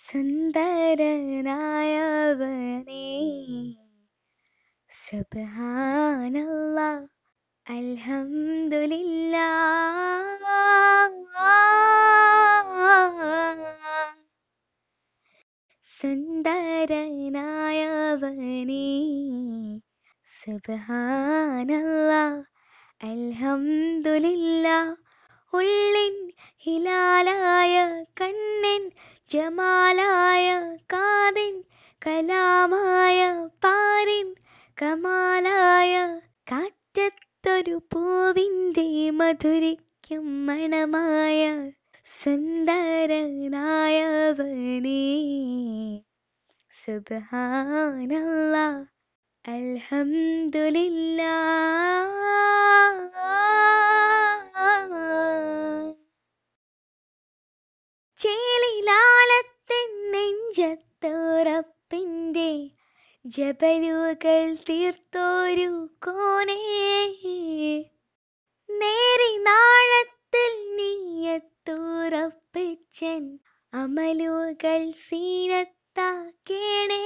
സുന്ദരനായവനേ സുബ്ഹാനല്ലാ അൽഹംദുലില്ലാ സുന്ദരനായവനേ സുബ്ഹാനല്ലാ അൽഹംദുലില്ലാ ഉള്ളിൻ ഹിലാലായ കണ്ണിൻ ജമാലായ കാതിൻ കലാമായ പാരിൻ കമാലായ കാറ്റത്തൊരു പൂവിൻ്റെ മധുരിക്കും മണമായ സുന്ദരനായവനേ സുബ്ഹാനല്ലാ അൽഹംദുലില്ലാ ചേലിലാലത്തിൻ നെഞ്ചത്തോറപ്പിൻ്റെ ജബലുകൾ തീർത്തോരു കോനേ നേരി നാഴത്തിൽ നീയത്തൂറപ്പിച്ചൻ അമലുകൾ സീനത്താക്കേണേ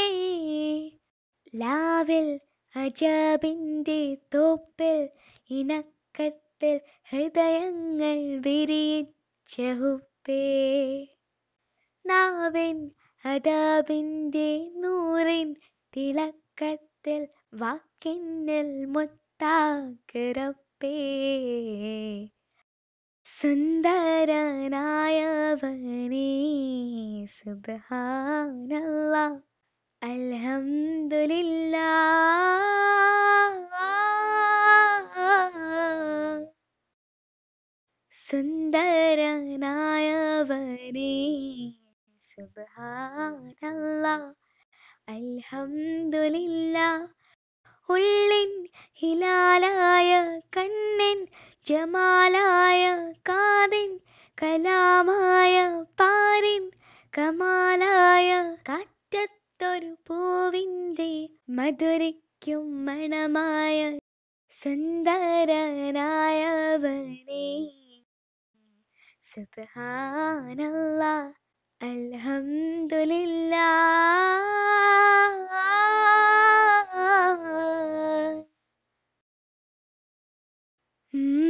ലാവിൽ അജാബിൻ്റെ തോപ്പിൽ ഇണക്കത്തിൽ ഹൃദയങ്ങൾ വിരിയിച്ച ഹുപ്പേ നാവിൻ അതാബിൻ്റെ നൂറിൻ തിളക്കത്തിൽ വാക്കിന്നിൽ മുത്താക്കിറപ്പേ സുന്ദരനായവനേ സുബ്ഹാനല്ലാ അൽഹംദുലില്ലാ സുന്ദരനായവനേ സുബ്ഹാനല്ലാ അൽഹംദുലില്ലാ ഉള്ളിൻ ഹിലാലായ കണ്ണിൻ ജമാലായ കാതിൻ കലാമായ പാരിൻ കമാലായ കാറ്റത്തൊരു പൂവിൻ്റെ മധുരിക്കും മണമായ സുന്ദരനായവനേ സുബ്ഹാനല്ലാ അൽഹംദുലില്ലാ ഉം